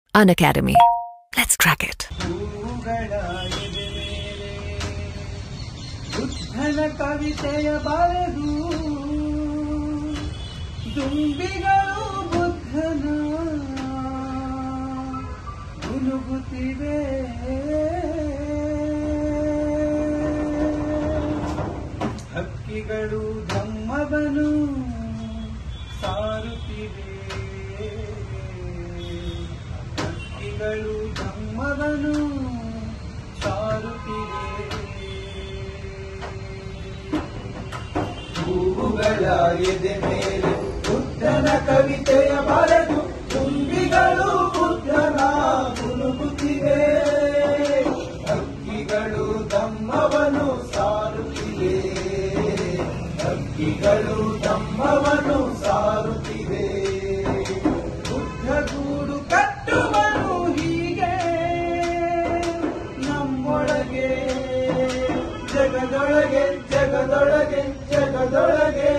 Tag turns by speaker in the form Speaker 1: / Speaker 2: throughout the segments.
Speaker 1: An Academy. Let's crack it.
Speaker 2: ಹೂಗಳ ಎದೆ ಮೇಲೆ ಬುದ್ಧನ ಕವಿತೆಯ ಬರೆದು ದುಂಬಿಗಳು ಬುದ್ಧನ ಗುನುಗುತ್ತಿವೆ ಹಕ್ಕಿಗಳು ಧಮ್ಮವನು ಸಾರುತ್ತಿವೆ ಹಕ್ಕಿಗಳು ಧಮ್ಮವನು ಸಾರುತ್ತಿವೆ ಹೂವುಗಳ ಎದೆ ಮೇಲೆ ಬುದ್ಧನ ಕವಿತೆಯ ಬರೆದು ತುಂಬಿಗಳು ಬುದ್ಧನ ಗುನುಗುತ್ತಿವೆ ಹಕ್ಕಿಗಳು ಧಮ್ಮವನು ಸಾರುತ್ತಿವೆ ಹಕ್ಕಿಗಳು ಧಮ್ಮವನು ಸಾರುತ್ತಿವೆ ಬುದ್ಧ ಗೂಡು ಕಟ್ಟುವನು ಹೀಗೆ ನಮ್ಮೊಳಗೆ ಜಗದೊಳಗೆ ಜಗದೊಳಗೆ ಜಗದೊಳಗೆ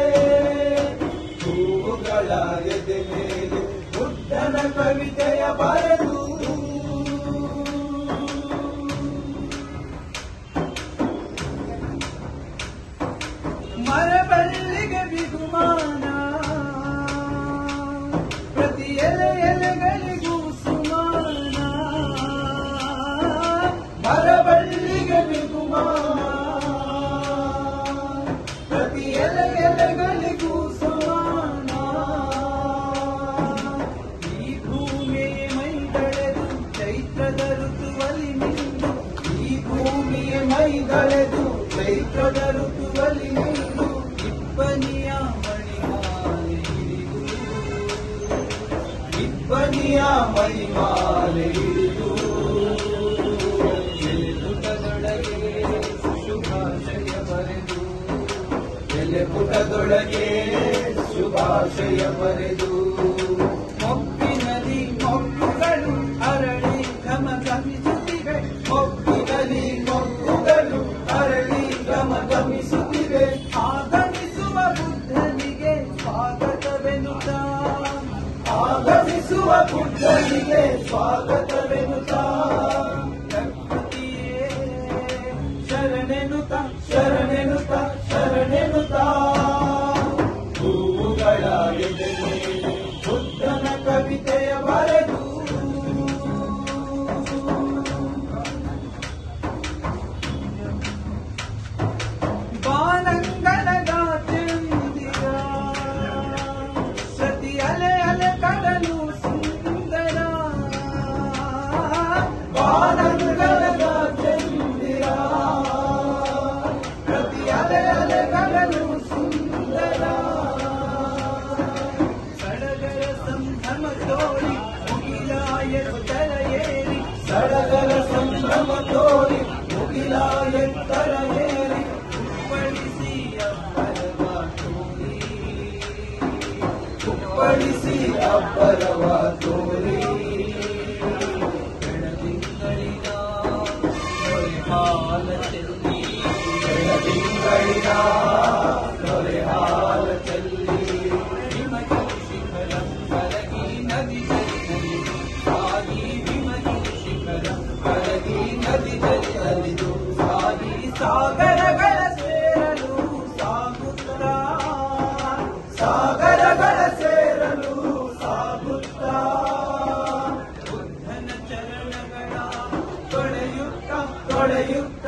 Speaker 2: ಹೂವುಗಳ ಎದೆ ಮೇಲೆ ಬುದ್ಧನ ಕವಿತೆಯ ಬರೆದು ಮರಬಳ್ಳಿಗೆ ಬಿಗುಮಾನ ಪ್ರತಿ ಎಲೆ ಎಲೆಗಳಿಗೂ ಸುಮಾನ ಮರಬಳ್ಳಿಗೆ ಬಿಗುಮಾನ ಪ್ರತಿ ಎಲೆ ಎಲೆಗಳಿಗೂ ಸಮಾನ ಈ ಭೂಮಿಯೇ ಮೈದಳೆದು ಚೈತ್ರದ ಋತುವಲಿ ನಿಂದು ಈ ಭೂಮಿಯೇ ಮೈದಳೆದು ಚೈತ್ರದ ಋತುವಲಿ ನಿಂದು ಇಬ್ಬನಿಯ ಮಣಿಮಾಲೆ ಹಿಡಿದು ಇಬ್ಬನಿಯ ಮಣಿಮಾಲೆ ಹಿಡಿದು ಎಲೆಪುಟದೊಳಗೆ ಶುಭಾಶಯ ಬರೆದು ಎಲೆಪುಟದೊಳಗೆ ಶುಭಾಶಯ ಬರೆದು ಮೊಗ್ಗಿನಲ್ಲಿ ಮೊಗ್ಗುಗಳು ಅರಳಿ ಘಮ ಗಮಿಸುತ್ತಿವೆ ಮೊಗ್ಗಿನಲ್ಲಿ ಮೊಗ್ಗುಗಳು ಅರಳಿ ಘಮ ಗಮಿಸುತ್ತಿವೆ ಆಗಮಿಸುವ ಬುದ್ಧನಿಗೆ ಸ್ವಾಗತವೆನುತ ಆಗಮಿಸುವ ಬುದ್ಧನಿಗೆ ಸ್ವಾಗತವೆನುತ ಪ್ರಕೃತಿಯೇ ಶರಣೆನುತ ಶರಣೆನುತ ಶರಣೆನುತ ಹೂವುಗಳ ಎದೆ ಮೇಲೆ ಬುದ್ಧನ ಕವಿತೆಯ ಬರೆದು ಬಾನಂಗಳದ ಚಂದಿರ ಸತಿ ಅಲೆ ಅಲೆ ಕಡಲು ಸುಂದರ ಬಾನಂಗಳದ ಚಂದಿರ ಪ್ರತಿ ಅಲೆ ಅಲೆ ಕಡಲು ಸುಂದರ ಸಡಗರ ಸಂಭ್ರಮ ತೋರಿ ಮುಗಿಲ ಎತ್ತರ ಏರಿ ಸಡಗರ ಸಂಭ್ರಮ ತೋರಿ ಮುಗಿಲ ಎತ್ತರ ಏರಿ ಕುಪ್ಪಳಿಸಿ ಅಬ್ಬರವ ತೋರಿ ಕುಪ್ಪಳಿಸಿ ಅಬ್ಬರವ ತೋರಿ ಬೆಳದಿಂಗಳಿನ ನೊರೆ ಹಾಲ ಚೆಲ್ಲಿ ಬೆಳದಿಂಗಳಿನ ನೊರೆ ಹಾಲ ಚೆಲ್ಲಿ ಹಿಮಗಿರಿ ಶಿಖರಂ ಕರಗಿ ನದಿ ಜರಿದು ಸಾಗಿ ಹಿಮಗಿರಿ ಶಿಖರಂ ಕರಗಿ ನದಿ ಜರಿದು ಸಾಗಿ ಸಾಗರಗಳ ಸೇರಲು ಸಾಗುತ್ತಾ ಸಾಗರಗಳ ಸೇರಲು ಸಾಗುತ್ತಾ ಬುದ್ಧನ ಚರಣಗಳ ತೊಳೆಯುತ್ತ ತೊಳೆಯುತ್ತ